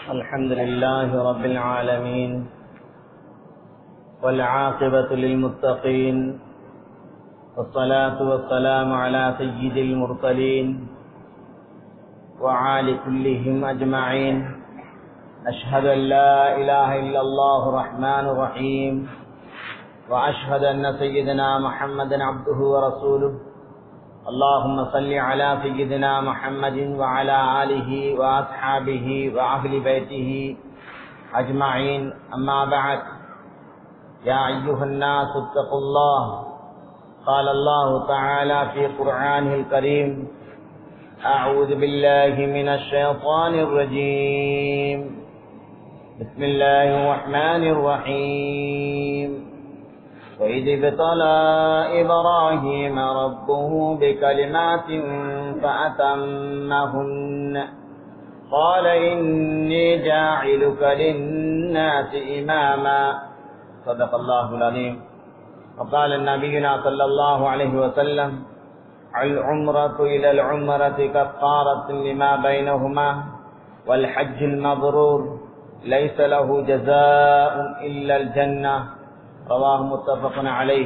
الحمد لله رب العالمين والعاقبة للمتقين والصلاة والسلام على سيد المرسلين وعال كلهم أجمعين أشهد أن لا إله إلا الله الرحمن الرحيم وأشهد أن سيدنا محمدا عبده ورسوله اللهم صل على سيدنا محمد وعلى آله وأصحابه وأهل بيته أجمعين أما بعد يا أيها الناس اتقوا الله قال الله تعالى في قرآنه الكريم أعوذ بالله من الشيطان الرجيم بسم الله الرحمن الرحيم وإذ ابتلى إبراهيم ربه بكلمات فأتمهن قال إني جاعلك للناس إماما صدق الله العظيم وقال نبينا صلى الله عليه وسلم العمرة إلى العمرة كفارة لما بينهما والحج المبرور ليس له جزاء إلا الجنة ரவாஹ் முத்தபகன் அலை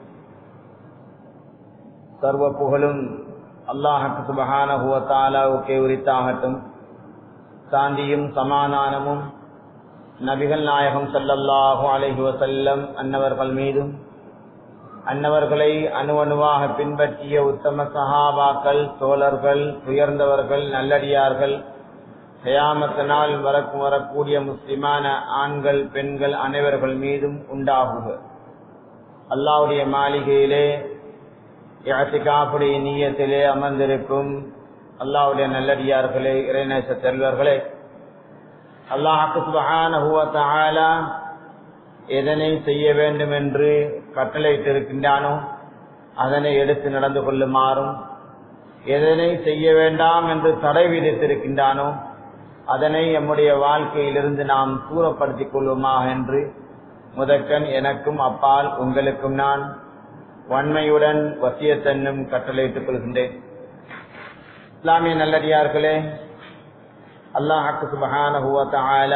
சர்வ புகழும் அல்லாஹுக்கு சுபஹானஹுவத்தாலாவுக்கே உரித்தாகட்டும் சாந்தியும் சமாதானமும் நபிகள் நாயகம் சல்லல்லாஹு அலைஹி வசல்லம் அன்னவர்கள் மீதும் அன்னவர்களை அணுவணுவாக பின்பற்றிய உத்தம சஹாபாக்கள் தோழர்கள் உயர்ந்தவர்கள் நல்லடியார்கள் கயாமத்தினால் வரக்கும் வரக்கூடிய முஸ்லிமான ஆண்கள் பெண்கள் அனைவர்கள் மீதும் உண்டாகுக அல்லாவுடைய மாளிகையிலே யாத்திகாப்புடைய நீயத்திலே அமர்ந்திருக்கும் அல்லாவுடைய நல்லடியார்களே இறைநேச செல்வர்களே அல்லாஹுக்கு சுபஹான எதனை செய்ய வேண்டும் என்று கட்டளையிட்டிருக்கின்றானோ அதனை எடுத்து நடந்து கொள்ளுமாறும் எதனை செய்ய வேண்டாம் என்று தடை விதித்திருக்கின்றானோ அதனை நம்முடைய வாழ்க்கையிலிருந்து நாம் தூரப்படுத்திக் கொள்வோமாக என்று முதற்கண் எனக்கும் அப்பால் உங்களுக்கும் நான் வன்மையுடன் வசியத்தன்னும் கட்டளையிட்டுக் கொள்கின்றேன் இஸ்லாமிய நல்லடியார்களே அல்லாஹாக்கு சுபகான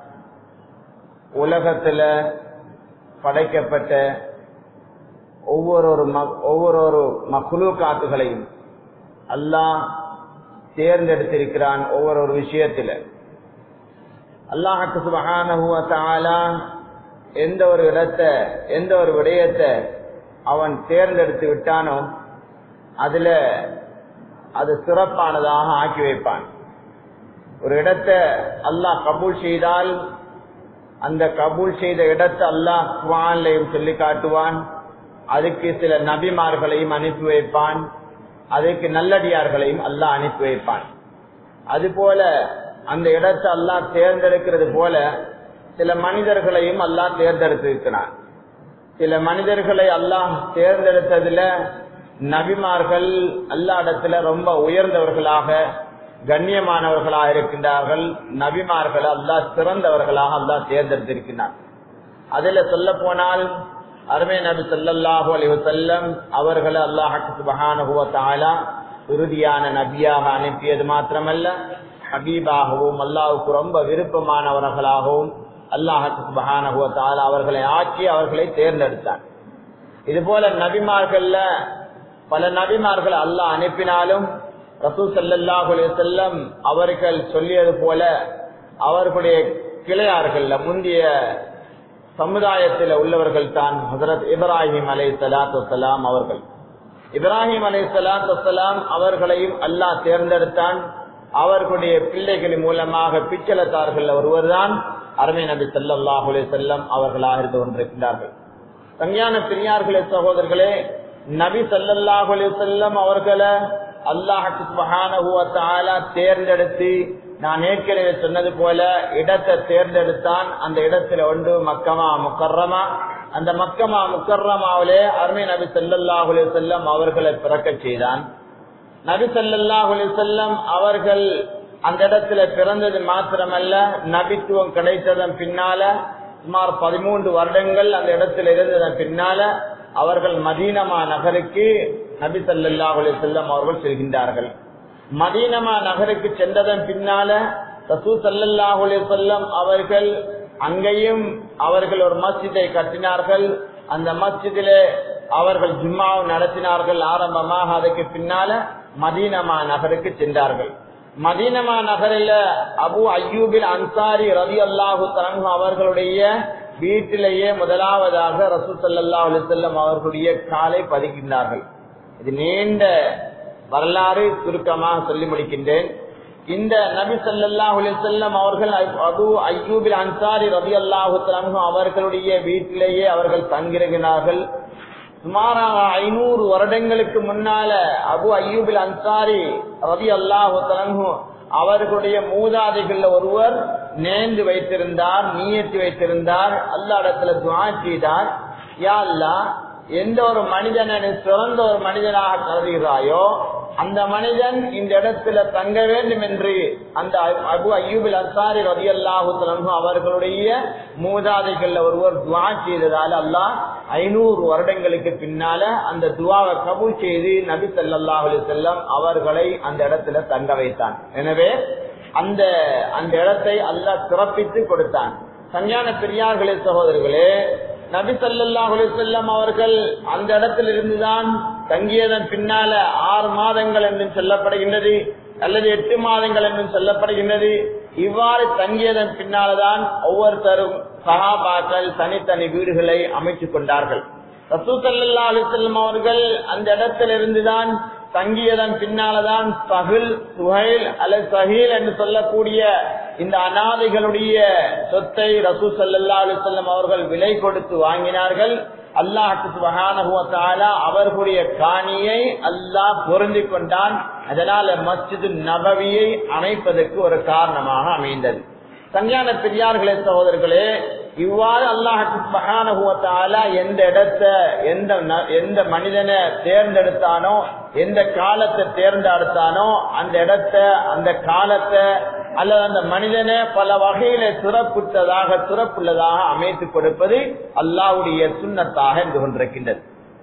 உலகத்துல படைக்கப்பட்ட ஒவ்வொரு ஒவ்வொரு மகுலு காத்துகளையும் அல்லாஹ் தேர்ந்தெடுத்திருக்கிறான் ஒவ்வொரு ஒரு விஷயத்துல அல்லாஹுக்கு சுபகான எந்த ஒரு இடத்தை எந்த ஒரு விடயத்தை அவன் தேர்ந்தெடுத்து விட்டானோ அதுல அது சிறப்பானதாக ஆக்கி வைப்பான் ஒரு இடத்தை அல்லாஹ் கபூல் செய்தால் அந்த கபூல் செய்த இடத்தை அல்லாஹ் குவான்லையும் சொல்லி காட்டுவான் அதுக்கு சில நபிமார்களையும் அனுப்பி வைப்பான் அதற்கு நல்லடியார்களையும் அல்லாஹ் அனுப்பி வைப்பான் அதுபோல அந்த இடத்தை அல்லாஹ் தேர்ந்தெடுக்கிறது போல சில மனிதர்களையும் அல்லாஹ் தேர்ந்தெடுத்திருக்கிறான் சில மனிதர்களை அல்லாஹ் தேர்ந்தெடுத்ததுல நபிமார்கள் அல்லா இடத்துல ரொம்ப உயர்ந்தவர்களாக கண்ணியமானவர்களாக இருக்கின்றார்கள் நபிமார்கள் அல்லாஹ் சிறந்தவர்களாக அல்லாஹ் தேர்ந்தெடுத்திருக்கிறார் அதுல சொல்ல போனால் அருமை நபி சொல்லல்லாஹு அலி வசல்லம் அவர்களை அல்லாஹு சுபஹானுவத்தாலா உறுதியான நபியாக அனுப்பியது மாத்திரமல்ல ஹபீபாகவும் அல்லாஹுக்கு ரொம்ப விருப்பமானவர்களாகவும் அல்லாஹு சுபஹானுவத்தாலா அவர்களை ஆக்கி அவர்களை தேர்ந்தெடுத்தார் இது போல நபிமார்கள்ல பல நபிமார்கள் அல்லாஹ் அனுப்பினாலும் ரசூ சல்லாஹு அலி செல்லம் அவர்கள் சொல்லியது போல அவர்களுடைய கிளையார்கள் முந்தைய சமுதாயத்தில் உள்ளவர்கள் தான் ஹசரத் இப்ராஹிம் அலை சலாத்து வலாம் அவர்கள் இப்ராஹிம் அலை சலாத்து வலாம் அவர்களையும் அல்லாஹ் தேர்ந்தெடுத்தான் அவர்களுடைய பிள்ளைகளின் மூலமாக பிச்சலத்தார்கள் ஒருவர் தான் அருமை நபி சல்லாஹூ அலி செல்லம் அவர்களாக இருந்து கொண்டிருக்கின்றார்கள் கல்யாண பெரியார்களே சகோதரர்களே நபி சல்லாஹூ அலி செல்லம் அவர்களை அல்லாஹு தேர்ந்தெடுத்து நான் ஏற்கனவே சொன்னது போல இடத்தை தேர்ந்தெடுத்தான் அந்த இடத்துல ஒன்று மக்கமா முக்கர்ரமா அந்த மக்கமா முக்கர்ரமாவிலே அருமை நபி சல்லாஹுலே செல்லம் அவர்களை பிறக்க செய்தான் நபி சல்லாஹுலே செல்லம் அவர்கள் அந்த இடத்துல பிறந்தது மாத்திரமல்ல நபித்துவம் கிடைத்ததன் பின்னால சுமார் பதிமூன்று வருடங்கள் அந்த இடத்துல இருந்ததன் பின்னால அவர்கள் மதீனமா நகருக்கு நபி ஸல்லல்லாஹு அலைஹி வஸல்லம் அவர்கள் செல்கின்றார்கள் மதீனமா நகருக்கு சென்றதன் பின்னால ரசூ சல்லல்லாஹு அலைஹி வஸல்லம் அவர்கள் அங்கேயும் அவர்கள் ஒரு மஸ்ஜிதை கட்டினார்கள் அந்த மஸ்ஜிதிலே அவர்கள் ஜும்மாவை நடத்தினார்கள் ஆரம்பமாக அதுக்கு பின்னால மதீனமா நகருக்கு சென்றார்கள் மதீனமா நகரில அபு அய்யூபில் அன்சாரி ரவி அல்லாஹு தரங்கு அவர்களுடைய வீட்டிலேயே முதலாவதாக ரசூ சல்லா அலிசல்லம் அவர்களுடைய காலை பதிக்கின்றார்கள் இது நீண்ட வரலாறு சுருக்கமாக சொல்லி முடிக்கின்றேன் இந்த நபி சல்லா அலிசல்லம் அவர்கள் அபு அய்யூபில் அன்சாரி ரவி அல்லாஹு தரங்கு அவர்களுடைய வீட்டிலேயே அவர்கள் தங்கிருக்கிறார்கள் சுமாராக ஐநூறு வருடங்களுக்கு முன்னால அபு அய்யூபில் அன்சாரி ரவி அல்லாஹு தலங்கு அவர்களுடைய மூதாதைகள் ஒருவர் நேர்ந்து வைத்திருந்தார் நீயத்து வைத்திருந்தார் அல்லா இடத்துல துவா செய்தார் யா அல்லா எந்த ஒரு மனிதனை சிறந்த ஒரு மனிதனாக கருதுகிறாயோ அந்த மனிதன் இந்த இடத்துல தங்க வேண்டும் என்று அந்த அபு அய்யூபில் அன்சாரி ரவி அல்லாஹு அவர்களுடைய மூதாதைகள் ஒருவர் துவா செய்ததால் அல்லாஹ் ஐநூறு வருடங்களுக்கு பின்னால அந்த துவாவை கபூல் செய்து நபி சல்லாஹ் செல்லம் அவர்களை அந்த இடத்துல தங்க வைத்தான் எனவே அந்த அந்த இடத்தை அல்லாஹ் சிறப்பித்து கொடுத்தான் சஞ்ஞான பெரியார்களே சகோதரர்களே நபி சல்லாஹ் செல்லம் அவர்கள் அந்த இடத்தில் இருந்துதான் தங்கியதன் பின்னால ஆறு மாதங்கள் என்றும் சொல்லப்படுகின்றது அல்லது எட்டு மாதங்கள் என்றும் சொல்லப்படுகின்றது இவ்வாறு தங்கியதன் பின்னால்தான் ஒவ்வொருத்தரும் சகாபாக்கள் தனித்தனி வீடுகளை அமைத்துக் கொண்டார்கள் ரசூசல்லா அலிசல்லம் அவர்கள் அந்த இடத்தில் இருந்துதான் தங்கியதன் பின்னால்தான் சஹில் சுஹைல் அல்லது சஹீல் என்று சொல்லக்கூடிய இந்த அனாதைகளுடைய சொத்தை ரசூ சல்லா அலிசல்லம் அவர்கள் விலை கொடுத்து வாங்கினார்கள் அல்லாஹு சுபகான அவர்களுடைய காணியை அல்லாஹ் பொருந்தி கொண்டான் அதனால மஸ்ஜிது நபவியை அமைப்பதற்கு ஒரு காரணமாக அமைந்தது சஞ்ஞான பெரியார்களே சகோதரர்களே இவ்வாறு அல்லாஹால எந்த இடத்த எந்த எந்த மனிதனை தேர்ந்தெடுத்தானோ எந்த காலத்தை தேர்ந்தெடுத்தானோ அந்த இடத்த அந்த காலத்தை அல்லது அந்த மனிதனை பல வகையில சிறப்புற்றதாக சிறப்புள்ளதாக அமைத்துக் கொடுப்பது அல்லாவுடைய சுண்ணத்தாக இருந்து கொண்டிருக்கின்றது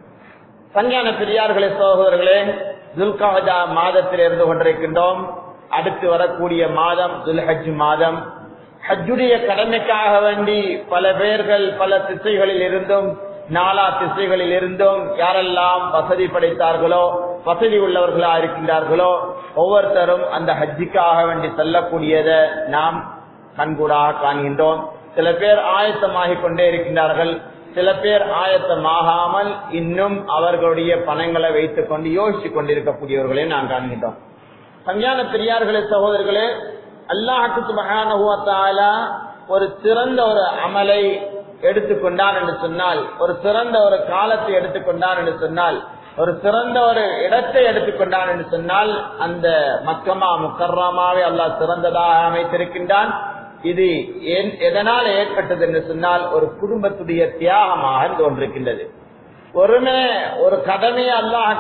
சஞ்ஞான பெரியார்களே சகோதரர்களே துல்காஜா மாதத்தில் இருந்து கொண்டிருக்கின்றோம் அடுத்து வரக்கூடிய மாதம் துல்ஹஜ் மாதம் ஹஜ்ஜுடைய கடமைக்காக வேண்டி பல பேர்கள் பல திசைகளில் இருந்தும் நாலா திசைகளில் இருந்தும் யாரெல்லாம் வசதி படைத்தார்களோ வசதி உள்ளவர்களா இருக்கின்றார்களோ ஒவ்வொருத்தரும் அந்த ஹஜ்ஜிக்காக வேண்டி செல்லக்கூடியதை நாம் கண்கூடாக காண்கின்றோம் சில பேர் ஆயத்தமாகிக் கொண்டே இருக்கின்றார்கள் சில பேர் ஆயத்தமாகாமல் இன்னும் அவர்களுடைய பணங்களை வைத்துக் கொண்டு யோசித்துக் கொண்டிருக்கக்கூடியவர்களே நாம் காண்கின்றோம் சஞ்ஞான பெரியார்களே சகோதரர்களே அல்லாஹு சுபகான ஒரு சிறந்த ஒரு அமலை எடுத்துக்கொண்டான் என்று சொன்னால் ஒரு சிறந்த ஒரு காலத்தை எடுத்துக்கொண்டான் என்று சொன்னால் ஒரு சிறந்த ஒரு இடத்தை எடுத்துக்கொண்டான் என்று சொன்னால் அந்த மக்கமா முக்கர்ராமாவை அல்லாஹ் சிறந்ததாக அமைத்திருக்கின்றான் இது எதனால் ஏற்பட்டது என்று சொன்னால் ஒரு குடும்பத்துடைய தியாகமாக தோன்றிருக்கின்றது ஒருமே ஒரு கடமையை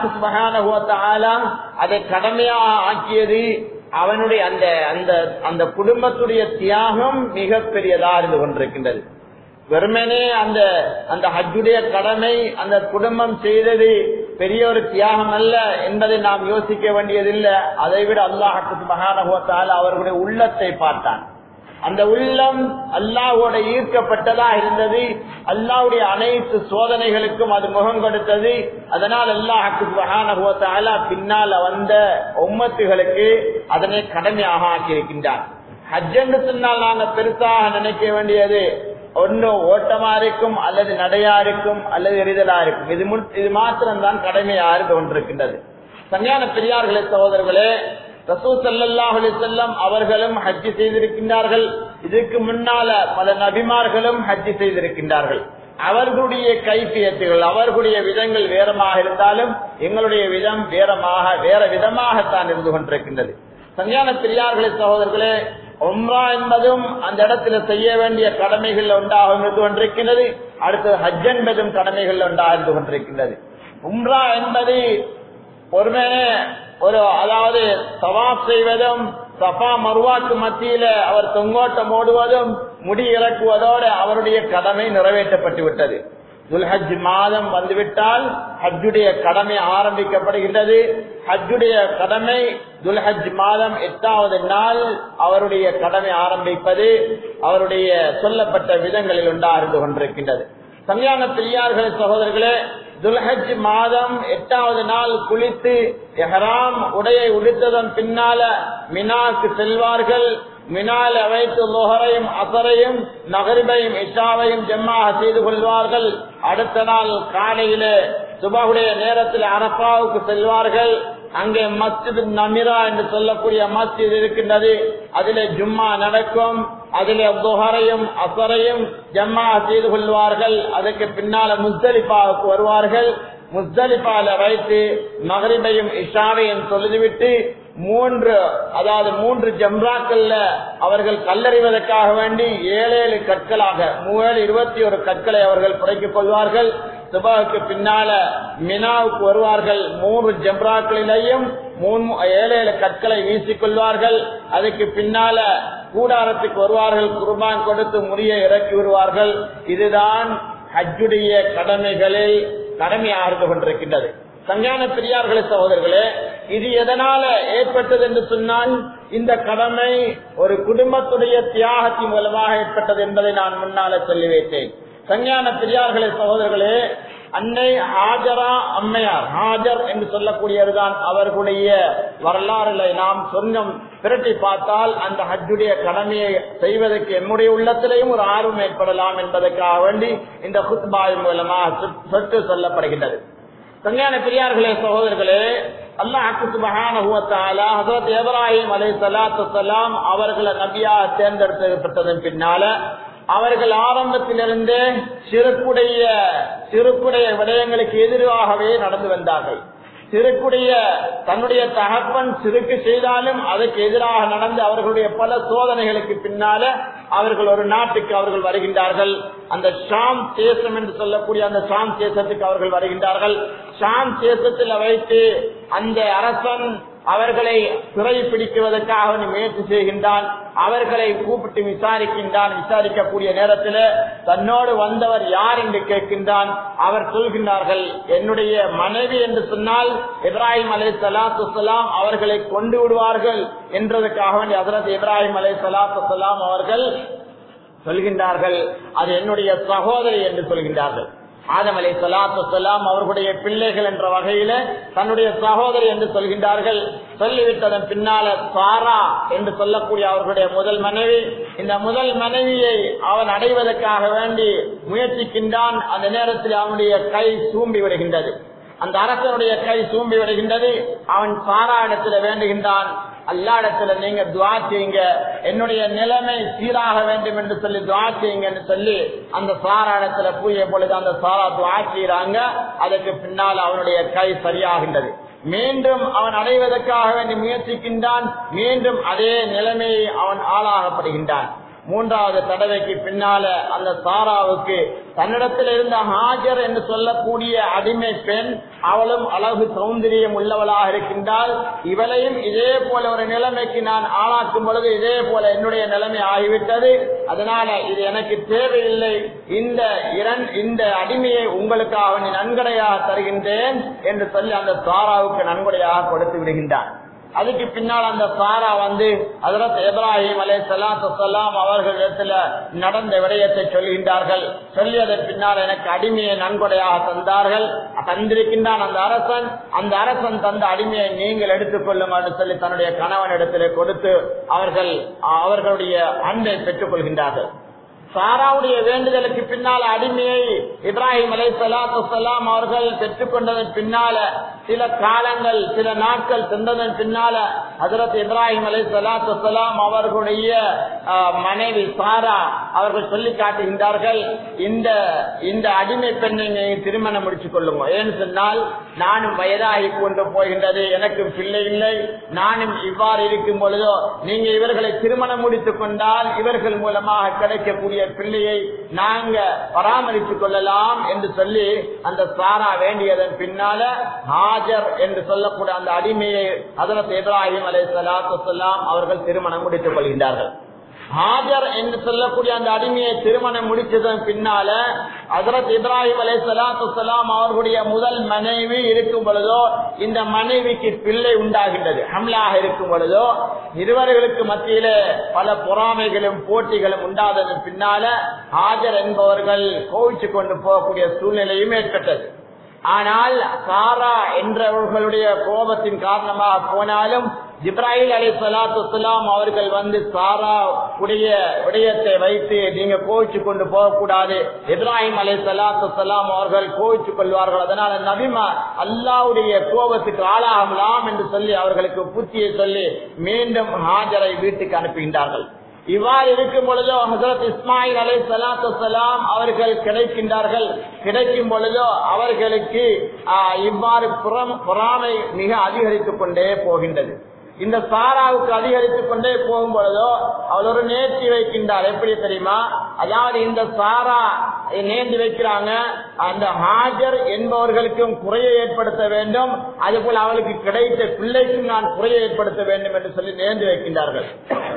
அல்லாஹு அதை கடமையாக ஆக்கியது அவனுடைய அந்த அந்த அந்த குடும்பத்துடைய தியாகம் மிக பெரியதா இருந்து கொண்டிருக்கின்றது வெறுமனே அந்த அந்த ஹஜ்ஜுடைய கடமை அந்த குடும்பம் செய்தது பெரிய ஒரு தியாகம் அல்ல என்பதை நாம் யோசிக்க வேண்டியதில்லை அதை விட அல்லாஹு மகானகத்தால் அவர்களுடைய உள்ளத்தை பார்த்தான் அந்த உள்ளம் அல்லாஹோட ஈர்க்கப்பட்டதா இருந்தது அல்லாவுடைய அனைத்து சோதனைகளுக்கும் அது முகம் கொடுத்தது அதனால் அல்லாஹுக்கு மகானகத்தால பின்னால வந்த உம்மத்துகளுக்கு அதனை கடமையாக ஆக்கியிருக்கின்றார் ஹஜ் என்று சொன்னால் நாங்க பெருசாக நினைக்க வேண்டியது ஒன்னு ஓட்டமா இருக்கும் அல்லது நடையா இருக்கும் அல்லது எரிதலா இருக்கும் இது இது மாத்திரம்தான் கடமையா இருந்து கொண்டிருக்கின்றது சஞ்ஞான பெரியார்களே சகோதரர்களே ரசூ சல்லாஹ் செல்லம் அவர்களும் ஹஜ்ஜி செய்திருக்கின்றார்கள் இதுக்கு முன்னால பல நபிமார்களும் ஹஜ்ஜி செய்திருக்கின்றார்கள் அவர்களுடைய கைப்பியத்துகள் அவர்களுடைய விதங்கள் வேறமாக இருந்தாலும் எங்களுடைய விதம் வேறமாக வேற விதமாகத்தான் இருந்து கொண்டிருக்கின்றது சஞ்ஞான பெரியார்களே சகோதரர்களே ஒம்ரா என்பதும் அந்த இடத்துல செய்ய வேண்டிய கடமைகள் ஒன்றாக இருந்து கொண்டிருக்கின்றது அடுத்தது ஹஜ் என்பதும் கடமைகள் ஒன்றாக இருந்து கொண்டிருக்கின்றது உம்ரா என்பது ஒருமனே ஒரு அதாவது சவாப் செய்வதும் சஃபா மருவாக்கு மத்தியில அவர் தொங்கோட்டம் ஓடுவதும் முடி இறக்குவதோடு அவருடைய கடமை நிறைவேற்றப்பட்டு விட்டது துல்ஹஜ் மாதம் வந்துவிட்டால் ஹஜ்ஜுடைய கடமை ஆரம்பிக்கப்படுகின்றது ஹஜ்ஜுடைய கடமை துல்ஹஜ் மாதம் எட்டாவது நாள் அவருடைய கடமை ஆரம்பிப்பது அவருடைய சொல்லப்பட்ட விதங்களில் உண்டார்ந்து கொண்டிருக்கின்றது சமையான பெரியார்களே சகோதரர்களே துல்ஹஜ் மாதம் எட்டாவது நாள் குளித்து எஹராம் உடையை உடுத்ததன் பின்னால மினாக்கு செல்வார்கள் மினால வைத்து லோஹரையும் அசரையும் நகரிபையும் இஷாவையும் ஜெம்மாக செய்து கொள்வார்கள் அடுத்த நாள் காலையிலே சுபகுடைய நேரத்தில் அரப்பாவுக்கு செல்வார்கள் அங்கே மஸ்ஜித் நமிரா என்று சொல்லக்கூடிய மஸ்ஜித் இருக்கின்றது அதிலே ஜும்மா நடக்கும் அதிலே துஹரையும் அசரையும் ஜம்மா செய்து கொள்வார்கள் அதுக்கு பின்னால முஸ்தலிஃபாவுக்கு வருவார்கள் முஸ்தலிஃபால வைத்து மகரிபையும் இஷாவையும் தொழுதுவிட்டு மூன்று அதாவது மூன்று ஜம்ராக்கள்ல அவர்கள் கல்லறிவதற்காக வேண்டி ஏழு ஏழு கற்களாக மூவேழு இருபத்தி ஒரு கற்களை அவர்கள் புடைக்கிக் கொள்வார்கள் சுபாவுக்கு பின்னால மினாவுக்கு வருவார்கள் மூன்று ஜம்ராக்களிலேயும் மூணு ஏழு ஏழு கற்களை வீசிக்கொள்வார்கள் அதுக்கு பின்னால கூடாரத்துக்கு வருவார்கள் குர்பான் கொடுத்து முறியை இறக்கி விடுவார்கள் இதுதான் ஹஜ்ஜுடைய கடமைகளில் கடமையாக கொண்டிருக்கின்றது சஞ்ஞான பெரியார்களே சகோதரர்களே இது எதனால ஏற்பட்டது என்று சொன்னால் இந்த கடமை ஒரு குடும்பத்துடைய தியாகத்தின் மூலமாக ஏற்பட்டது என்பதை நான் முன்னால சொல்லி வைத்தேன் சஞ்ஞான பெரியார்களே சகோதரர்களே அன்னை ஹாஜரா அம்மையார் ஹாஜர் என்று சொல்லக்கூடியதுதான் அவர்களுடைய வரலாறுகளை நாம் சொன்னம் திரட்டி பார்த்தால் அந்த ஹஜ்ஜுடைய கடமையை செய்வதற்கு எம்முடைய உள்ளத்திலேயும் ஒரு ஆர்வம் ஏற்படலாம் என்பதற்காக வேண்டி இந்த குத்பாய் மூலமாக சொட்டு சொல்லப்படுகின்றது கல்யாண பெரியார்களே சகோதரர்களே அல்லாஹு சுபஹானஹுவத்தாலா ஹசரத் இப்ராஹிம் அலை சலாத்து சலாம் அவர்களை நபியாக தேர்ந்தெடுக்கப்பட்டதன் பின்னால அவர்கள் ஆரம்பத்திலிருந்தே சிறுக்குடைய சிறுக்குடைய விடயங்களுக்கு எதிராகவே நடந்து வந்தார்கள் சிறுக்குடைய தன்னுடைய தகப்பன் சிறுக்கு செய்தாலும் அதற்கு எதிராக நடந்து அவர்களுடைய பல சோதனைகளுக்கு பின்னால அவர்கள் ஒரு நாட்டுக்கு அவர்கள் வருகின்றார்கள் அந்த ஷாம் தேசம் என்று சொல்லக்கூடிய அந்த ஷாம் தேசத்துக்கு அவர்கள் வருகின்றார்கள் ஷாம் தேசத்தில் வைத்து அந்த அரசன் அவர்களை சிறை பிடிக்குவதற்காக முயற்சி செய்கின்றான் அவர்களை கூப்பிட்டு விசாரிக்கின்றான் விசாரிக்கக்கூடிய நேரத்தில் தன்னோடு வந்தவர் யார் என்று கேட்கின்றான் அவர் சொல்கின்றார்கள் என்னுடைய மனைவி என்று சொன்னால் இப்ராஹிம் அலை சலாத்து சலாம் அவர்களை கொண்டு விடுவார்கள் என்றதுக்காக வேண்டி ஹசரத் இப்ராஹிம் அலை சலாத்து சலாம் அவர்கள் சொல்கின்றார்கள் அது என்னுடைய சகோதரி என்று சொல்கின்றார்கள் ஆதம் அலை சலாத்து சலாம் அவர்களுடைய பிள்ளைகள் என்ற வகையில தன்னுடைய சகோதரி என்று சொல்கின்றார்கள் சொல்லிவிட்டதன் பின்னால சாரா என்று சொல்லக்கூடிய அவர்களுடைய முதல் மனைவி இந்த முதல் மனைவியை அவன் அடைவதற்காக வேண்டி முயற்சிக்கின்றான் அந்த நேரத்தில் அவனுடைய கை சூம்பி விடுகின்றது அந்த அரசனுடைய கை சூம்பி விடுகின்றது அவன் சாரா இடத்துல வேண்டுகின்றான் அல்லா இடத்துல நீங்க துவா செய்யுங்க என்னுடைய நிலைமை சீராக வேண்டும் என்று சொல்லி துவா செய்யுங்கன்னு சொல்லி அந்த சாரா இடத்துல பூய பொழுது அந்த சாரா துவா செய்யறாங்க அதுக்கு பின்னால் அவனுடைய கை சரியாகின்றது மீண்டும் அவன் அடைவதற்காக வேண்டி முயற்சிக்கின்றான் மீண்டும் அதே நிலைமையை அவன் ஆளாகப்படுகின்றான் மூன்றாவது தடவைக்கு பின்னால அந்த சாராவுக்கு தன்னிடத்தில் இருந்த ஹாஜர் என்று சொல்லக்கூடிய அடிமை பெண் அவளும் அழகு சௌந்தரியம் உள்ளவளாக இருக்கின்றால் இவளையும் இதே போல ஒரு நிலைமைக்கு நான் ஆளாக்கும் பொழுது இதே போல என்னுடைய நிலைமை ஆகிவிட்டது அதனால இது எனக்கு தேவையில்லை இந்த இரண் இந்த அடிமையை உங்களுக்காக நன்கொடையாக தருகின்றேன் என்று சொல்லி அந்த சாராவுக்கு நன்கொடையாக கொடுத்து விடுகின்றான் அதுக்கு பின்னால் அந்த சாரா வந்து அதரத் இப்ராஹிம் அலே சலாத்து சலாம் அவர்களிடத்துல நடந்த விடயத்தை சொல்கின்றார்கள் சொல்லியதன் பின்னால் எனக்கு அடிமையை நன்கொடையாக தந்தார்கள் தந்திருக்கின்றான் அந்த அரசன் அந்த அரசன் தந்த அடிமையை நீங்கள் எடுத்துக்கொள்ளும் என்று சொல்லி தன்னுடைய கணவனிடத்திலே கொடுத்து அவர்கள் அவர்களுடைய அன்பை பெற்றுக் கொள்கின்றார்கள் சாராவுடைய வேண்டுதலுக்கு பின்னால் அடிமையை இப்ராஹிம் அலை சலாத்து சலாம் அவர்கள் பெற்றுக்கொண்டதன் பின்னால சில காலங்கள் சில நாட்கள் சென்றதன் பின்னால ஹசரத் இப்ராஹிம் அலை சலாத்து சலாம் அவர்களுடைய மனைவி சாரா அவர்கள் சொல்லி காட்டுகின்றார்கள் இந்த இந்த அடிமை பெண்ணை நீங்க திருமணம் முடிச்சுக் கொள்ளுங்க ஏன்னு சொன்னால் நானும் வயதாகி கொண்டு போகின்றது எனக்கு பிள்ளை இல்லை நானும் இவ்வாறு இருக்கும் பொழுதோ நீங்க இவர்களை திருமணம் முடித்துக் கொண்டால் இவர்கள் மூலமாக கிடைக்கக்கூடிய பிள்ளையை நாங்க பராமரித்துக் கொள்ளலாம் என்று சொல்லி அந்த சாரா வேண்டியதன் பின்னால ஹாஜர் என்று சொல்லக்கூடிய அந்த அடிமையை அதரத் இப்ராஹிம் அலை சலாத்து சொல்லாம் அவர்கள் திருமணம் முடித்துக் கொள்கின்றார்கள் ஹாஜர் என்று சொல்லக்கூடிய அந்த அடிமையை திருமணம் முடிச்சதன் பின்னால ஹசரத் இப்ராஹிம் அலை சலாத்து சலாம் அவர்களுடைய முதல் மனைவி இருக்கும் பொழுதோ இந்த மனைவிக்கு பிள்ளை உண்டாகின்றது ஹம்லாக இருக்கும் பொழுதோ இருவர்களுக்கு மத்தியிலே பல பொறாமைகளும் போட்டிகளும் உண்டாததன் பின்னால ஹாஜர் என்பவர்கள் கோவிச்சு கொண்டு போகக்கூடிய சூழ்நிலையும் ஏற்பட்டது ஆனால் சாரா என்றவர்களுடைய கோபத்தின் காரணமாக போனாலும் ஜிப்ராஹில் அலி சலாத்து வலாம் அவர்கள் வந்து சாரா உடைய விடயத்தை வைத்து நீங்க கோவிச்சு கொண்டு போகக்கூடாது இப்ராஹிம் அலி சலாத்து வலாம் அவர்கள் கோவிச்சு கொள்வார்கள் அதனால நபிமா அல்லாவுடைய கோபத்துக்கு ஆளாகலாம் என்று சொல்லி அவர்களுக்கு புத்தியை சொல்லி மீண்டும் ஹாஜரை வீட்டுக்கு அனுப்புகின்றார்கள் இவ்வாறு இருக்கும் பொழுதோ ஹசரத் இஸ்மாயில் அலை சலாத்து சலாம் அவர்கள் கிடைக்கின்றார்கள் கிடைக்கும் பொழுதோ அவர்களுக்கு ஆஹ், இவ்வாறு புறம் பொறாமை மிக அதிகரித்துக் கொண்டே போகின்றது இந்த சாராவுக்கு அதிகரித்துக் கொண்டே போகும் பொழுதோ அவள் ஒரு நேர்த்தி வைக்கின்றார் எப்படி தெரியுமா அதாவது இந்த சாரா நேர்ந்து வைக்கிறாங்க அந்த ஹாஜர் என்பவர்களுக்கும் குறையை ஏற்படுத்த வேண்டும் அதுபோல் அவளுக்கு கிடைத்த பிள்ளைக்கும் நான் குறையை ஏற்படுத்த வேண்டும் என்று சொல்லி நேர்ந்து வைக்கின்றார்கள்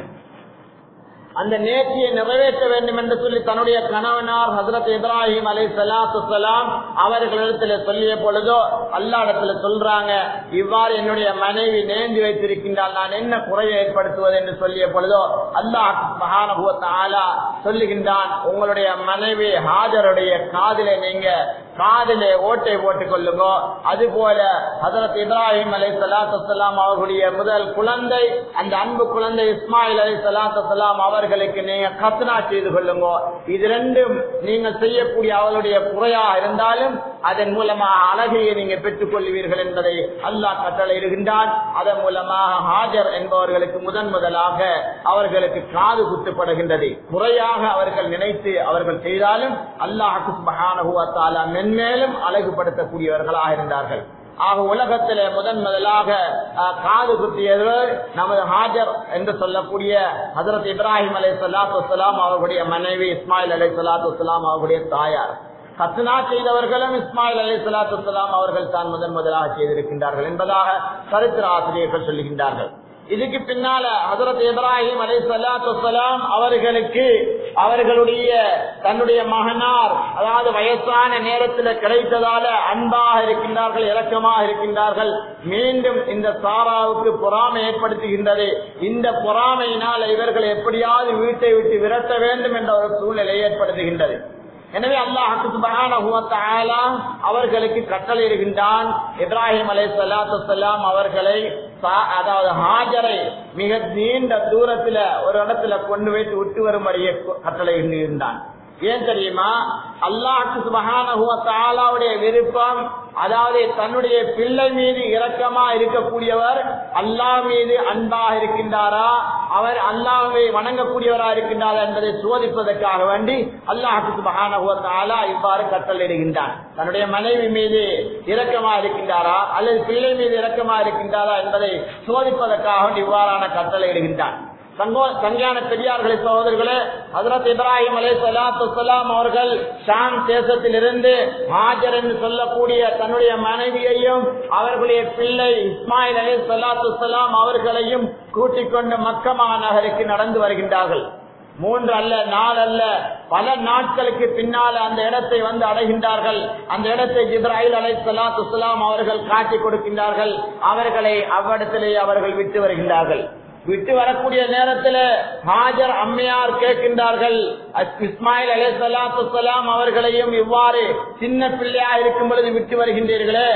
அந்த நேர்ச்சியை நிறைவேற்ற வேண்டும் என்று சொல்லி தன்னுடைய கணவனார் ஹசரத் இப்ராஹிம் அலை சலாத்து சலாம் அவர்களிடத்துல சொல்லிய பொழுதோ அல்லாடத்துல சொல்றாங்க இவ்வாறு என்னுடைய மனைவி நேர்ந்து வைத்திருக்கின்றால் நான் என்ன குறையை ஏற்படுத்துவது என்று சொல்லிய பொழுதோ அல்லாஹ் மகானபுவத் ஆலா சொல்லுகின்றான் உங்களுடைய மனைவி ஹாஜருடைய காதிலே நீங்க காதிலே ஓட்டை போட்டுக் கொள்ளுங்க அதுபோல ஹசரத் இப்ராஹிம் அலை சலாத்து சலாம் அவர்களுடைய முதல் குழந்தை அந்த அன்பு குழந்தை இஸ்மாயில் அலை சலாத்து சலாம் அவர்களுக்கு நீங்க கத்னா செய்து கொள்ளுங்க இது ரெண்டும் நீங்க செய்யக்கூடிய அவளுடைய குறையா இருந்தாலும் அதன் மூலமாக அழகையை நீங்க பெற்றுக் கொள்வீர்கள் என்பதை அல்லாஹ் கட்டளையிடுகின்றான் அதன் மூலமாக ஹாஜர் என்பவர்களுக்கு முதன் முதலாக அவர்களுக்கு காது குத்துப்படுகின்றது குறையாக அவர்கள் நினைத்து அவர்கள் செய்தாலும் அல்லாஹு மகானகுவத்தாலா மென்மேலும் அழகுபடுத்தக்கூடியவர்களாக இருந்தார்கள் ஆக உலகத்திலே முதன் முதலாக அஹ், காது குத்தியது நமது ஹாஜர் என்று சொல்லக்கூடிய ஹசரத் இப்ராஹிம் அலை சலாத்து வலாம் அவர்களுடைய மனைவி இஸ்மாயில் அலை சலாத்து வலாம் அவர்களுடைய தாயார் கத்னா செய்தவர்களும் இஸ்மாயில் அலை சலாத்து வலாம் அவர்கள் தான் முதன் முதலாக செய்திருக்கின்றார்கள் என்பதாக சரித்திர ஆசிரியர்கள் சொல்லுகின்றார்கள் இதுக்கு பின்னால ஹசரத் இப்ராஹிம் அலை சலாத்து வலாம் அவர்களுக்கு அவர்களுடைய தன்னுடைய மகனார் அதாவது வயசான நேரத்தில் கிடைத்ததால அன்பாக இருக்கின்றார்கள் இரக்கமாக இருக்கின்றார்கள் மீண்டும் இந்த சாராவுக்கு பொறாமை ஏற்படுத்துகின்றது இந்த பொறாமையினால் இவர்கள் எப்படியாவது வீட்டை விட்டு விரட்ட வேண்டும் என்ற ஒரு சூழ்நிலை ஏற்படுத்துகின்றது எனவே அல்லாஹுக்கு சுபஹானஹு வ தஆலா அவர்களுக்கு கட்டளையிடுகின்றான் இப்ராஹிம் அலை சலாத்து அவர்களை சா- அதாவது ஹாஜரை மிக நீண்ட தூரத்துல ஒரு இடத்துல கொண்டு வைத்து விட்டு வரும்படியே கட்டளையிடுகின்றான் ஏன் தெரியுமா அல்லாஹுக்கு சுபஹானஹு வ தஆலாவுடைய விருப்பம் அதாவது தன்னுடைய பிள்ளை மீது இரக்கமா இருக்கக்கூடியவர் அல்லாஹ் மீது அன்பாக இருக்கின்றாரா அவர் அல்லாஹ்வை வணங்கக்கூடியவரா இருக்கின்றாரா என்பதை சோதிப்பதற்காக வேண்டி அல்லாஹுக்கு சுபஹானஹு வ தஆலா இவ்வாறு கட்டளையிடுகின்றான் தன்னுடைய மனைவி மீது இரக்கமா இருக்கின்றாரா அல்லது பிள்ளை மீது இரக்கமா இருக்கின்றாரா என்பதை சோதிப்பதற்காக வேண்டி இவ்வாறான கட்டளையிடுகின்றான் சங்கோ- சங்கையான பெரியார்களே சகோதரர்களே ஹசரத் இப்ராஹிம் அலை சலாத்து வலாம் அவர்கள் ஷாம் தேசத்திலிருந்து ஹாஜர் என்று சொல்லக்கூடிய தன்னுடைய மனைவியையும் அவர்களுடைய பிள்ளை இஸ்மாயில் அலை சலாத்து வலாம் அவர்களையும் கூட்டிக் கொண்டு மக்கமா நகருக்கு நடந்து வருகின்றார்கள் மூன்று அல்ல நாலு அல்ல பல நாட்களுக்கு பின்னால் அந்த இடத்தை வந்து அடைகின்றார்கள் அந்த இடத்தை ஜிப்ராஹில் அலை சலாத்து வலாம் அவர்கள் காட்டிக் கொடுக்கின்றார்கள் அவர்களை அவ்விடத்திலே அவர்கள் விட்டு வருகின்றார்கள் விட்டு வரக்கூடிய நேரத்தில் ஹாஜர் அம்மையார் கேட்கின்றார்கள் அஸ்- இஸ்மாயில் அலே சலாத்து சலாம் அவர்களையும் இவ்வாறு சின்ன பிள்ளையா இருக்கும் பொழுது விட்டு வருகின்றீர்களே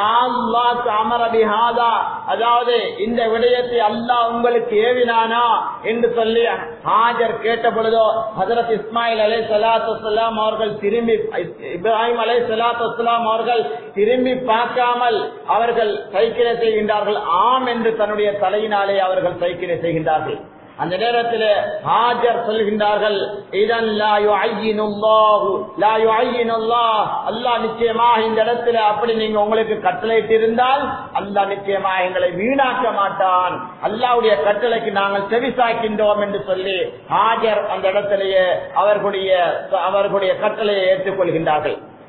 அல்லாஹ் அமரபி ஹாதா அதாவது இந்த விடயத்தை அல்லாஹ் உங்களுக்கு ஏவினானா என்று சொல்லி ஹாஜர் கேட்ட பொழுதோ ஹசரத் இஸ்மாயில் அலை சலாத்து வலாம் அவர்கள் திரும்பி இப்ராஹிம் அலை சலாத்து வலாம் அவர்கள் திரும்பி பார்க்காமல் அவர்கள் சைக்கிளை செய்கின்றார்கள் ஆம் என்று தன்னுடைய தலையினாலே அவர்கள் சைக்கிளை செய்கின்றார்கள் அந்த நேரத்தில் ஹாஜர் சொல்கின்றார்கள் இதன் லா யுஐயினுல்லாஹு லா யுஐயினுல்லாஹ் அல்லாஹ் நிச்சயமாக இந்த இடத்துல அப்படி நீங்க உங்களுக்கு கட்டளையிட்டு இருந்தால் அல்லாஹ் நிச்சயமாக எங்களை வீணாக்க மாட்டான் அல்லாஹ்வுடைய கட்டளைக்கு நாங்கள் செவிசாக்கின்றோம் என்று சொல்லி ஹாஜர் அந்த இடத்திலேயே அவர்களுடைய அவர்களுடைய கட்டளையை ஏற்றுக்கொள்கின்றார்கள்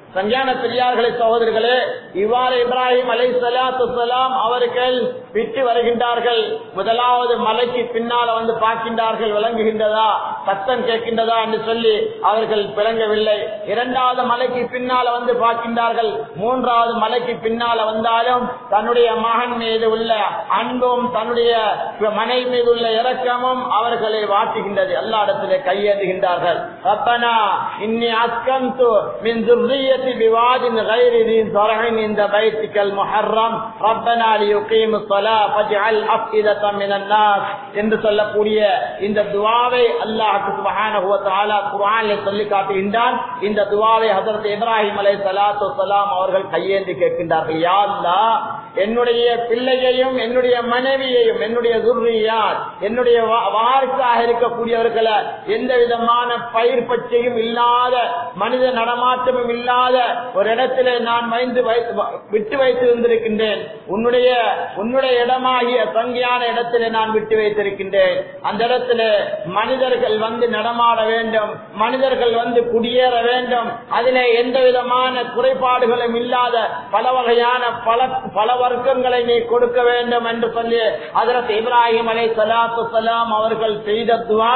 சஞ்ஞான பெரியார்களே சகோதரர்களே இவ்வாறு இப்ராஹிம் அலை சலாத்து சலாம் அவர்கள் விட்டு வருகின்றார்கள் முதலாவது மலைக்கு பின்னால வந்து பார்க்கின்றார்கள் விளங்குகின்றதா சத்தம் கேட்கின்றதா என்று சொல்லி அவர்கள் விளங்கவில்லை இரண்டாவது மலைக்கு பின்னால வந்து பார்க்கின்றார்கள் மூன்றாவது மலைக்கு பின்னால வந்தாலும் தன்னுடைய மகன் மீது உள்ள அன்பும் தன்னுடைய மனைவி மீது உள்ள இரக்கமும் அவர்களை வாட்டுகின்றது எல்லா இடத்திலே கையேந்துகின்றார்கள் ரப்பனா இன்னி அஸ்கந்து மின் ذريتي بواد غير ذي زرع عند بيتك المحرم ربنا ليقيم الصلاة فاجعل أفئدة من الناس என்று சொல்லக்கூடிய இந்த துவாவை அல்லாஹ் சுப்ஹானஹு வ தஆலா குர்ஆனில் சொல்லி காட்டுகின்றான் இந்த துவாவை ஹஜரத் இப்ராஹிம் அலைஹிஸ் ஸலாத்து வஸலாம் அவர்கள் கையேந்தி கேட்கின்றார்கள் யா அல்லாஹ் என்னுடைய பிள்ளையையும் என்னுடைய மனைவியையும் என்னுடைய துர்ரியார் என்னுடைய வாரிசாக இருக்கக்கூடியவர்களை எந்த விதமான பயிர் பச்சையும் இல்லாத மனித நடமாட்டமும் இல்லாத ஒரு இடத்திலே நான் வைந்து விட்டு வைத்து இருந்திருக்கின்றேன் உன்னுடைய உன்னுடைய இடமாகிய தங்கியான இடத்திலே நான் விட்டு வைத்திருக்கின்றேன் அந்த இடத்துல மனிதர்கள் வந்து நடமாட வேண்டும் மனிதர்கள் வந்து குடியேற வேண்டும் அதிலே எந்த விதமான குறைபாடுகளும் இல்லாத பல வகையான பல பல வர்க்கங்களை நீ கொடுக்க வேண்டும் என்று சொல்லி அதற்கு இப்ராஹிம் அலை சலாத்து சலாம் அவர்கள் செய்த துவா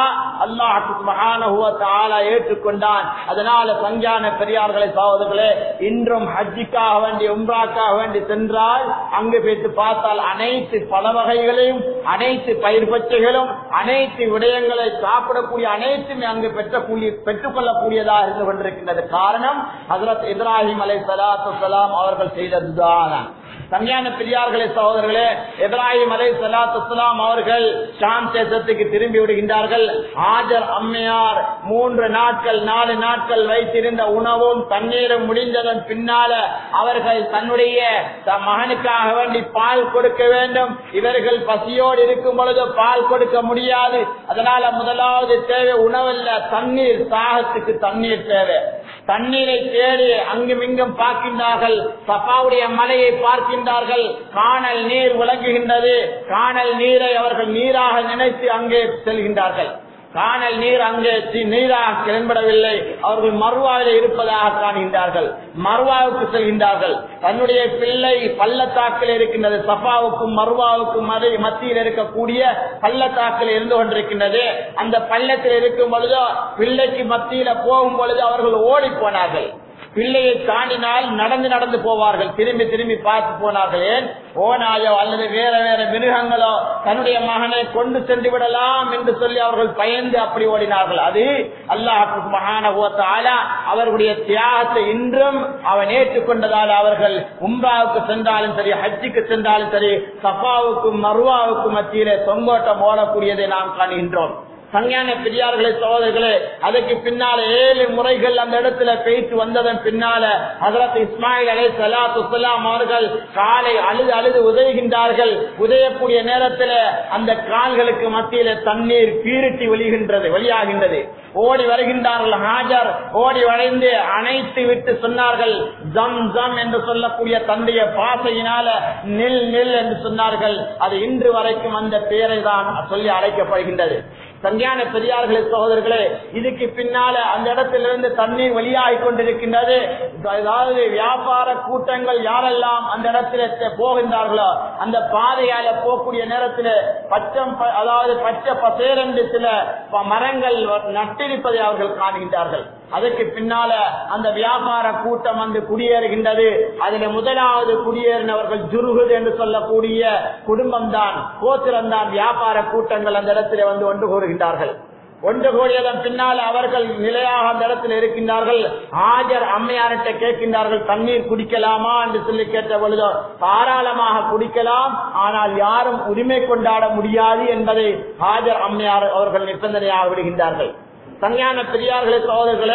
அல்லாஹ் ஏற்றுக்கொண்டான் அதனால சஞ்சான பெரியார்களை சகோதரர்களே இன்றும் ஹஜ்ஜிக்காக வேண்டி உம்ராக்காக வேண்டி சென்றால் அங்கு போய்த்து பார்த்தால் அனைத்து பல வகைகளையும் அனைத்து பயிர் பச்சைகளும் அனைத்து விடயங்களை சாப்பிடக்கூடிய அனைத்துமே அங்கு பெற்றக்கூடிய பெற்றுக் கொள்ளக்கூடியதாக இருந்து கொண்டிருக்கின்றது காரணம் ஹசரத் இப்ராஹிம் அலை சலாத்து சலாம் அவர்கள் செய்ததுதான் கல்யாண பெரியார்களே சகோதரர்களே இப்ராஹிம் அலை சலாத்து வலாம் அவர்கள் ஷாம் தேசத்துக்கு திரும்பி விடுகின்றார்கள் ஆஜர் அம்மையார் மூன்று நாட்கள் நாலு நாட்கள் வைத்திருந்த உணவும் தண்ணீரும் முடிந்ததன் பின்னால அவர்கள் தன்னுடைய மகனுக்காக வேண்டி பால் கொடுக்க வேண்டும் இவர்கள் பசியோடு இருக்கும் பொழுது பால் கொடுக்க முடியாது அதனால முதலாவது தேவை உணவல்ல தண்ணீர் தாகத்துக்கு தண்ணீர் தேவை தண்ணீரை தேடி அங்கும் இங்கும் பார்க்கின்றார்கள் சபாவுடைய மலையை பார்க்கின்றார்கள் காணல் நீர் விளங்குகின்றது காணல் நீரை அவர்கள் நீராக நினைத்து அங்கே செல்கின்றார்கள் காணல் நீர் அங்கே நீராக கிளம்படவில்லை அவர்கள் மறுவாவில் இருப்பதாக காணுகின்றார்கள் மறுவாவுக்கு செல்கின்றார்கள் தன்னுடைய பிள்ளை பள்ளத்தாக்கில் இருக்கின்றது சஃபாவுக்கும் மறுவாவுக்கும் மத்தியில் இருக்கக்கூடிய பள்ளத்தாக்கில் இருந்து கொண்டிருக்கின்றது அந்த பள்ளத்தில் இருக்கும் பொழுதோ பிள்ளைக்கு மத்தியில போகும் பொழுது அவர்கள் ஓடி போனார்கள் பிள்ளையை தாண்டினால் நடந்து நடந்து போவார்கள் திரும்பி திரும்பி பார்த்து போனார்கள் ஏன் ஓனாயோ அல்லது வேற வேற மிருகங்களோ தன்னுடைய மகனை கொண்டு சென்று விடலாம் என்று சொல்லி அவர்கள் பயந்து அப்படி ஓடினார்கள் அது அல்லாஹு மகான அவர்களுடைய தியாகத்தை இன்றும் அவன் ஏற்றுக்கொண்டதால் அவர்கள் உம்ராவுக்கு சென்றாலும் சரி ஹஜ்ஜிக்கு சென்றாலும் சரி சஃபாவுக்கும் மருவாவுக்கும் மத்தியிலே தொங்கோட்டம் ஓடக்கூடியதை நாம் காணுகின்றோம் சங்ஞான பெரியார்களே சகோதரர்களே அதுக்கு பின்னால ஏழு முறைகள் அந்த இடத்துல பேசி வந்ததன் பின்னால ஹசரத் இஸ்மாயில் அலை சலாத்து சலாம் அவர்கள் காலை அழுது அழுது உதவுகின்றார்கள் உதயக்கூடிய நேரத்தில் அந்த கால்களுக்கு மத்தியில தண்ணீர் பீரிட்டி வெளிகின்றது வெளியாகின்றது ஓடி வருகின்றார்கள் ஹாஜர் ஓடி வளைந்து அணைத்து விட்டு சொன்னார்கள் ஜம் ஜம் என்று சொல்லக்கூடிய தந்தைய பாசையினால நில் நில் என்று சொன்னார்கள் அது இன்று வரைக்கும் அந்த பேரை தான் சொல்லி அழைக்கப்படுகின்றது சங்கியான பெரியார்களே சகோதரர்களே இதுக்கு பின்னால அந்த இடத்திலிருந்து தண்ணீர் வெளியாகி கொண்டிருக்கின்றது அதாவது வியாபார கூட்டங்கள் யாரெல்லாம் அந்த இடத்துல போகின்றார்களோ அந்த பாதையால போகக்கூடிய நேரத்தில் பச்சம் அதாவது பச்சை பசேரென்று சில மரங்கள் நட்டிருப்பதை அவர்கள் காணுகின்றார்கள் அதற்கு பின்னால அந்த வியாபார கூட்டம் வந்து குடியேறுகின்றது அதுல முதலாவது குடியேறினவர்கள் ஜுருகுது என்று சொல்லக்கூடிய குடும்பம் தான் கோத்திரம் தான் வியாபார கூட்டங்கள் அந்த இடத்துல வந்து ஒன்று கூறுகின்றார்கள் ஒன்று கூடியதன் பின்னால் அவர்கள் நிலையாக அந்த இடத்தில் இருக்கின்றார்கள் ஆஜர் அம்மையார்கிட்ட கேட்கின்றார்கள் தண்ணீர் குடிக்கலாமா என்று சொல்லி கேட்ட பொழுதோ தாராளமாக குடிக்கலாம் ஆனால் யாரும் உரிமை கொண்டாட முடியாது என்பதை ஆஜர் அம்மையார் அவர்கள் நிபந்தனையாக விடுகின்றார்கள் சங்ஞான பெரியார்களே சகோதரர்களே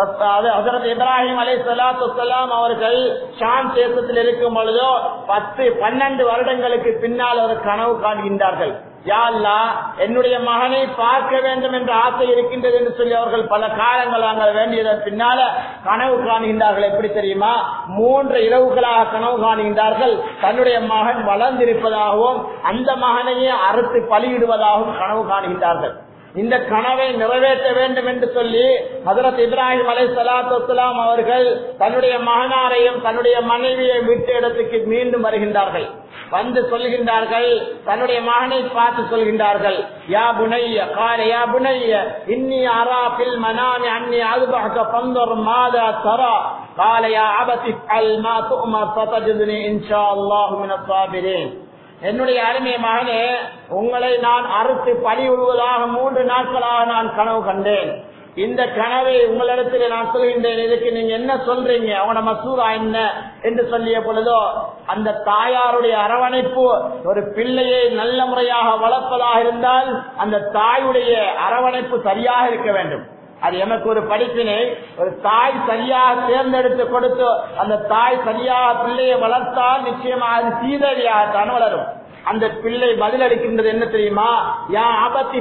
ஹசரத் இப்ராஹிம் அலை சலாத்து அவர்கள் ஷாம் தேசத்தில் இருக்கும் பொழுதோ பத்து பன்னெண்டு வருடங்களுக்கு பின்னால் ஒரு கனவு காண்கின்றார்கள் யாழ்லா என்னுடைய மகனை பார்க்க வேண்டும் என்ற ஆசை இருக்கின்றது என்று சொல்லி அவர்கள் பல காலங்கள் நாங்கள் வேண்டியதன் பின்னால கனவு காணுகின்றார்கள் எப்படி தெரியுமா மூன்று இரவுகளாக கனவு காணுகின்றார்கள் தன்னுடைய மகன் வளர்ந்திருப்பதாகவும் அந்த மகனையே அறுத்து பலியிடுவதாகவும் கனவு காணுகின்றார்கள் இந்த கனவை நிறைவேற்ற வேண்டும் என்று சொல்லி ஹசரத் இப்ராஹிம் அலை சலாத்துலாம் அவர்கள் தன்னுடைய மகனாரையும் தன்னுடைய மனைவியை விட்டு இடத்துக்கு மீண்டும் வருகின்றார்கள் வந்து சொல்கின்றார்கள் தன்னுடைய மகனை பார்த்து சொல்கின்றார்கள் யா புனைய கால யா புனைய இன்னி அரா பில் மனாமி அன்னி அதுபக பந்தர் மாதா தரா قال يا عبت افعل ما تؤمر ستجدني ان شاء الله من الصابرين என்னுடைய அருமை மகனே உங்களை நான் அறுத்து பழி விடுவதாக மூன்று நாட்களாக நான் கனவு கண்டேன் இந்த கனவை உங்களிடத்தில் நான் சொல்கின்றேன் இதுக்கு நீங்க என்ன சொல்றீங்க அவன மசூரா என்ன என்று சொல்லிய பொழுதோ அந்த தாயாருடைய அரவணைப்பு ஒரு பிள்ளையை நல்ல முறையாக வளர்ப்பதாக இருந்தால் அந்த தாயுடைய அரவணைப்பு சரியாக இருக்க வேண்டும் அது எனக்கு ஒரு படிப்பினை ஒரு தாய் சரியாக தேர்ந்தெடுத்து கொடுத்து அந்த தாய் சரியாக பிள்ளையை வளர்த்தால் நிச்சயமாக அது சீதழியாகத்தான் வளரும் அந்த பிள்ளை பதிலளிக்கின்றது என்ன தெரியுமா யா அபத்தி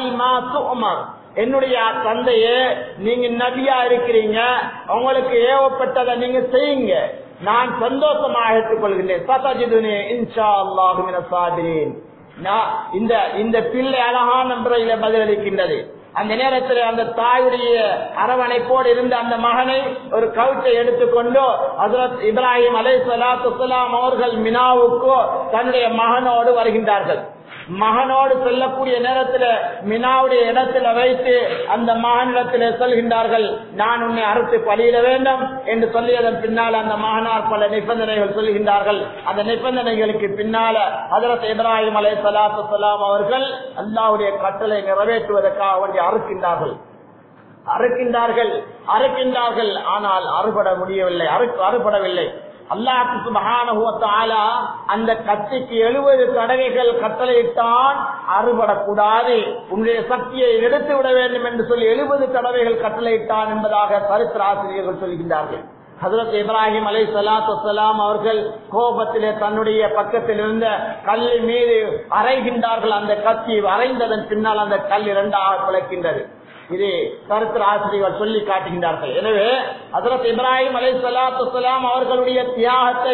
அல் என்னுடைய தந்தையே நீங்க நபியா இருக்கிறீங்க உங்களுக்கு ஏவப்பட்டதை நீங்க செய்யுங்க நான் சந்தோஷமாக எடுத்துக்கொள்கின்றேன் சதஜிதுனே இன்ஷா அல்லாஹு சாதிரேன் இந்த இந்த பிள்ளை அழகான முறையில பதிலளிக்கின்றது அந்த நேரத்தில் அந்த தாயுடைய அரவணைப்போடு இருந்த அந்த மகனை ஒரு கவுச்சை எடுத்துக்கொண்டு ஹசரத் இப்ராஹிம் அலை சலாத்துலாம் அவர்கள் மினாவுக்கோ தன்னுடைய மகனோடு வருகின்றார்கள் மகனோடு செல்லக்கூடிய நேரத்தில் மினாவுடைய இடத்துல வைத்து அந்த மகனிடத்தில் சொல்கின்றார்கள் நான் உன்னை அறுத்து பலியிட வேண்டும் என்று சொல்லியதன் பின்னால் அந்த மகனார் பல நிபந்தனைகள் சொல்கின்றார்கள் அந்த நிபந்தனைகளுக்கு பின்னால ஹதரத் இப்ராஹிம் அலை சலாத்து சலாம் அவர்கள் அல்லாவுடைய கட்டளை நிறைவேற்றுவதற்காக வேண்டி அறுக்கின்றார்கள் அறுக்கின்றார்கள் அறுக்கின்றார்கள் ஆனால் அறுபட முடியவில்லை அறுக்கு அறுபடவில்லை அல்லாஹு சுபஹான அந்த கத்திக்கு எழுபது தடவைகள் கட்டளையிட்டான் அறுபடக்கூடாது உன்னுடைய சக்தியை எடுத்து விட வேண்டும் என்று சொல்லி எழுபது தடவைகள் கட்டளையிட்டான் என்பதாக சரித்திர ஆசிரியர்கள் சொல்கின்றார்கள் ஹசரத் இப்ராஹிம் அலை சலாத்து வலாம் அவர்கள் கோபத்திலே தன்னுடைய பக்கத்தில் இருந்த கல்லை மீது அரைகின்றார்கள் அந்த கத்தி அரைந்ததன் பின்னால் அந்த கல் இரண்டாக குலைக்கின்றது இது கருத்து ஆசிரியர்கள் சொல்லி காட்டுகின்றார்கள் எனவே அதற்கு இப்ராஹிம் அலை சலாத்து வலாம் அவர்களுடைய தியாகத்தை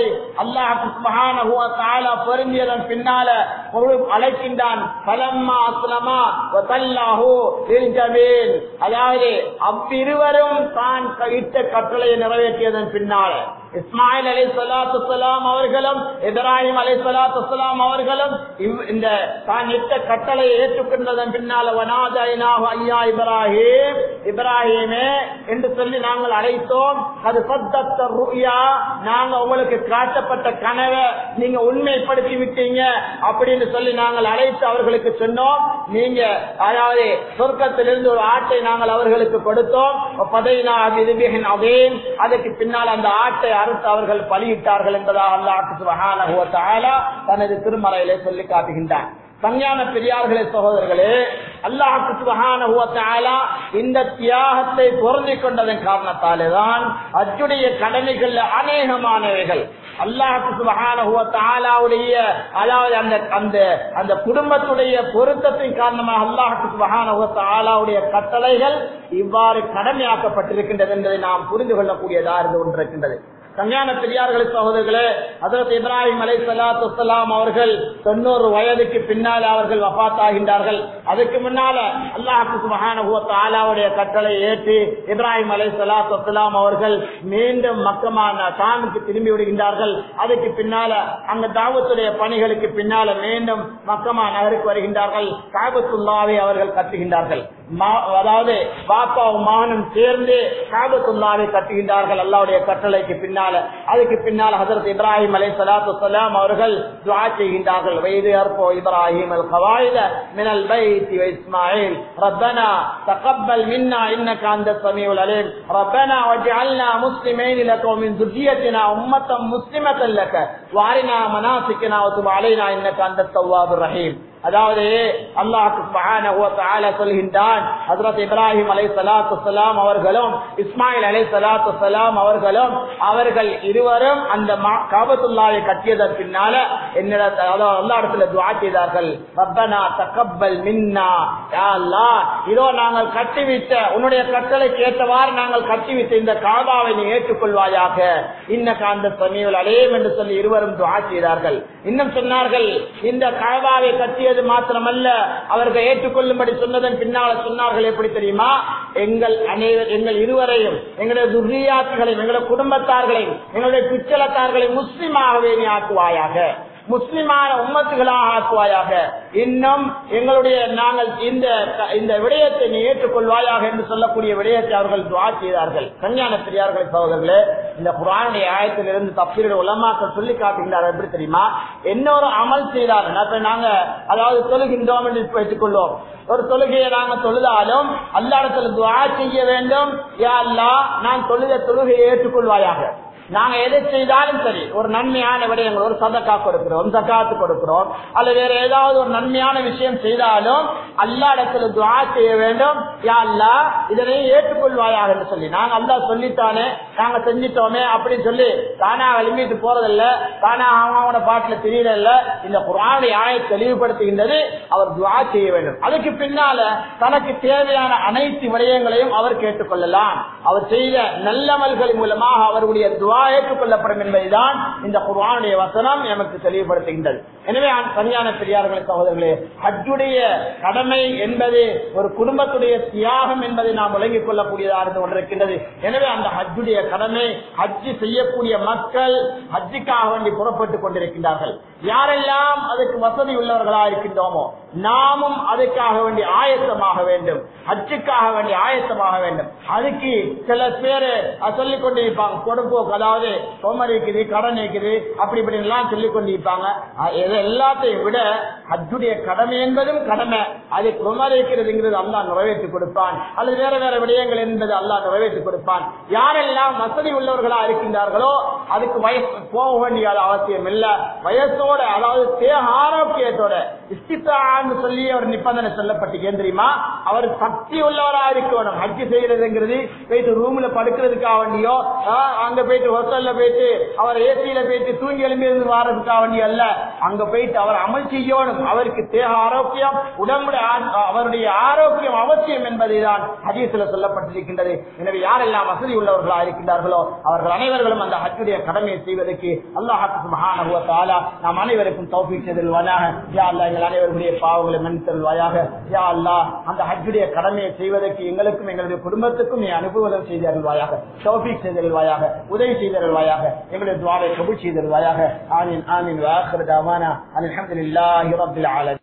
அல்லாஹ் பொருந்தியதன் பின்னால அழைக்கின்றான் பலம்மா அஸ்லமா அதாவது அவ்விருவரும் தான் இட்ட கட்டளையை நிறைவேற்றியதன் பின்னால இஸ்மாயில் அலை சலாத்து சலாம் அவர்களும் இப்ராஹிம் அலை சலாத்து சலாம் அவர்களும் இந்த தான் இட்ட கட்டளையை ஏற்றுக்கொண்டதன் பின்னால வனாதைனாக ஐயா இப்ராஹிம் இப்ராஹிமே என்று சொல்லி நாங்கள் அழைத்தோம் அது சத்தத்த ருயா நாங்க உங்களுக்கு காட்டப்பட்ட கனவை நீங்க உண்மைப்படுத்தி விட்டீங்க அப்படின்னு சொல்லி நாங்கள் அழைத்து அவர்களுக்கு சொன்னோம் நீங்க அதாவது சொர்க்கத்திலிருந்து ஒரு ஆட்டை நாங்கள் அவர்களுக்கு கொடுத்தோம் பதைனா விரும்பிகின் அதேன் அதுக்கு பின்னால் அந்த ஆட்டை அறுத்து அவர்கள் பலியிட்டார்கள் என்பதாக அல்லாஹு தனது திருமலையிலே சொல்லி காட்டுகின்றான் சஞ்ஞான பெரியார்களே சகோதரர்களே அல்லாஹு சுபஹான இந்த தியாகத்தை பொருந்திக் கொண்டதன் காரணத்தாலே தான் அச்சுடைய கடமைகள் அநேகமானவைகள் அல்லாஹு சுபஹானுடைய அதாவது அந்த அந்த அந்த குடும்பத்துடைய பொருத்தத்தின் காரணமாக அல்லாஹு சுபஹானுடைய கட்டளைகள் இவ்வாறு கடமையாக்கப்பட்டிருக்கின்றது என்பதை நாம் புரிந்து கொள்ளக்கூடியதாக இருந்து கொண்டிருக்கின்றது கல்யாண பெரியார்களே சகோதரர்களே அதற்கு இப்ராஹிம் அலை சலாத்து வலாம் அவர்கள் தொண்ணூறு வயதுக்கு பின்னால் அவர்கள் வபாத்தாகின்றார்கள் அதுக்கு முன்னால அல்லாஹுக்கு மகானுடைய கட்டளை ஏற்றி இப்ராஹிம் அலை சலாத்து வலாம் அவர்கள் மீண்டும் மக்கமான தானுக்கு திரும்பி விடுகின்றார்கள் அதுக்கு பின்னால அங்க தாவத்துடைய பணிகளுக்கு பின்னால மீண்டும் மக்கமா நகருக்கு வருகின்றார்கள் காபத்துல்லாவை அவர்கள் கட்டுகின்றார்கள் அதாவது பாப்பாவும் மகனும் சேர்ந்து காபத்துல்லாவை கட்டுகின்றார்கள் அல்லாவுடைய கட்டளைக்கு பின்னால அதுக்கு பின்னால் ஹசரத் இப்ராஹிம் அலை சலாத்து சலாம் அவர்கள் துவா செய்கின்றார்கள் வயது அற்போ இப்ராஹிம் அல் கவாயித மினல் பைத்தி இஸ்மாயில் ربنا تقبل منا انك انت السميع العليم ربنا واجعلنا مسلمين لك ومن ذريتنا امه مسلمه لك وارنا مناسكنا وتب علينا انك انت التواب الرحيم அதாவது அல்லாஹு சொல்கின்றான் ஹசரத் இப்ராஹிம் அலை சலாத்து சலாம் அவர்களும் இஸ்மாயில் அலை சலாத்து சலாம் அவர்களும் அவர்கள் இருவரும் அந்த காபத்துல்லாவை கட்டியதன் பின்னால என்னிட எல்லா இடத்துல துவா செய்தார்கள் ரப்பனா தக்கப்பல் மின்னா இதோ நாங்கள் கட்டிவிட்ட உன்னுடைய கட்டளைக்கு ஏற்றவாறு நாங்கள் கட்டிவிட்ட இந்த காபாவை நீ ஏற்றுக்கொள்வாயாக இன்னக்கு அந்த சமீவில் அலையும் என்று சொல்லி இருவரும் துவா செய்தார்கள் இன்னும் சொன்னார்கள் இந்த காபாவை கட்டிய செய்யது மாத்திரமல்ல அவர்கள் ஏற்றுக்கொள்ளும்படி சொன்னதன் பின்னால சொன்னார்கள் எப்படி தெரியுமா எங்கள் அனைவர் எங்கள் இருவரையும் எங்களுடைய துர்ரியாத்துகளையும் எங்களுடைய குடும்பத்தார்களையும் எங்களுடைய பிச்சலத்தார்களையும் முஸ்லிமாகவே நீ ஆக்குவாயாக முஸ்லிமான உம்மத்துகளாக ஆக்குவாயாக இன்னும் எங்களுடைய நாங்கள் இந்த இந்த விடயத்தை நீ ஏற்றுக்கொள்வாயாக என்று சொல்லக்கூடிய விடயத்தை அவர்கள் துவா செய்தார்கள் கல்யாண பெரியார்களை சகோதரர்களே இந்த குரானுடைய ஆயத்திலிருந்து தப்பிரிட உலமாக்கள் சொல்லி காட்டுகிறார்கள் எப்படி தெரியுமா இன்னொரு அமல் செய்தார்கள் அப்ப நாங்க அதாவது தொழுகின்றோம் என்று வைத்துக் ஒரு தொழுகையை நாங்க தொழுதாலும் அல்லாடத்துல துவா செய்ய வேண்டும் யா அல்லா நான் தொழுத தொழுகையை ஏற்றுக்கொள்வாயாக நாங்க எதை செய்தாலும் சரி ஒரு நன்மையான விடயங்கள் ஒரு சதக்கா கொடுக்கிறோம் சக்காத்து கொடுக்கிறோம் அல்லது வேற ஏதாவது ஒரு நன்மையான விஷயம் செய்தாலும் அல்லா இடத்துல துவா செய்ய வேண்டும் யா அல்லா இதனை ஏற்றுக்கொள்வாயாக என்று சொல்லி நாங்க அல்லா சொல்லித்தானே நாங்க செஞ்சிட்டோமே அப்படின்னு சொல்லி தானா எழுப்பிட்டு போறதில்ல தானா அவனோட பாட்டுல தெரியல இந்த குரானை ஆய தெளிவுபடுத்துகின்றது அவர் துவா செய்ய வேண்டும் அதுக்கு பின்னால தனக்கு தேவையான அனைத்து விடயங்களையும் அவர் கேட்டுக்கொள்ளலாம் அவர் செய்த நல்லமல்கள் மூலமாக அவருடைய துவா ஏற்றுக்கொள்ளப்படும் என்பதுதான் இந்த குர்ஆனுடைய வசனம் எமக்கு தெளிவுபடுத்துகின்றது எனவே கல்யாண பெரியார்களே சகோதரர்களே ஹஜ்ஜுடைய கடமை என்பது ஒரு குடும்பத்துடைய தியாகம் என்பதை நாம் விளங்கிக் கொள்ளக்கூடியதாக இருந்து கொண்டிருக்கின்றது எனவே அந்த ஹஜ்ஜுடைய கடமை ஹஜ்ஜு செய்யக்கூடிய மக்கள் ஹஜ்ஜுக்காக வேண்டி புறப்பட்டுக் கொண்டிருக்கின்றார்கள் யாரெல்லாம் அதுக்கு வசதி உள்ளவர்களா இருக்கின்றோமோ நாமும் அதுக்காக வேண்டி ஆயத்தமாக வேண்டும் ஹஜ்ஜுக்காக வேண்டி ஆயத்தமாக வேண்டும் அதுக்கு சில பேரு சொல்லிக் கொண்டிருப்பாங்க கொடுப்போக்கு அதாவது சோமரி இருக்குது கடன் இருக்குது அப்படி இப்படி எல்லாம் சொல்லிக் கொண்டிருப்பாங்க இது எல்லாத்தையும் விட ஹஜ்ஜுடைய கடமை என்பதும் கடமை அது குமரிக்கிறதுங்கிறது அல்லா நிறைவேற்றி கொடுப்பான் அல்லது வேற வேற விடயங்கள் என்பது அல்லா நிறைவேற்றி கொடுப்பான் யாரெல்லாம் வசதி உள்ளவர்களா இருக்கின்றார்களோ அதுக்கு வயசு போக வேண்டிய அவசியம் இல்ல வயசோட அதாவது தேக ஆரோக்கியத்தோட இஸ்தித்தான்னு சொல்லி அவர் நிபந்தனை சொல்லப்பட்டு தெரியுமா அவர் சக்தி உள்ளவரா இருக்கணும் ஹஜ்ஜி செய்யறதுங்கிறது போயிட்டு ரூம்ல படுக்கிறதுக்காக வேண்டியோ அங்க போயிட்டு ஹோட்டல்ல போயிட்டு அவர் ஏசியில போயிட்டு தூங்கி எழும்பி இருந்து வாரதுக்காக வேண்டிய அல்ல அங்க போயிட்டு அவர் அமல் செய்யணும் அவருக்கு தேக ஆரோக்கியம் உடம்புடைய அவருடைய ஆரோக்கியம் அவசியம் என்பதைதான் ஹதீஸ்ல சொல்லப்பட்டிருக்கின்றது எனவே யாரெல்லாம் வசதி உள்ளவர்களா இருக்கின்றார்களோ அவர்கள் அனைவர்களும் அந்த ஹஜ்ஜுடைய கடமையை செய்வதற்கு அல்லாஹாக்கு மகானகுவத்தாலா நாம் அனைவருக்கும் தௌஃபீக் செய்தல்வானாக யா அல்லா எங்கள் அனைவருடைய பாவங்களை மன்னித்தல்வாயாக யா அல்லா அந்த ஹஜ்ஜுடைய கடமையை செய்வதற்கு எங்களுக்கும் எங்களுடைய குடும்பத்துக்கும் நீ அனுபவம் செய்தருள்வாயாக தௌஃபீக் செய்தருள்வாயாக உதவி செய்தருள்வாயாக எங்களுடைய துவாரை கபூல் செய்தருள்வாயாக ஆமீன் ஆமீன் வாஹர் தாவானா அல்ஹம்துலில்லாஹி ரப்பில் ஆலமீன்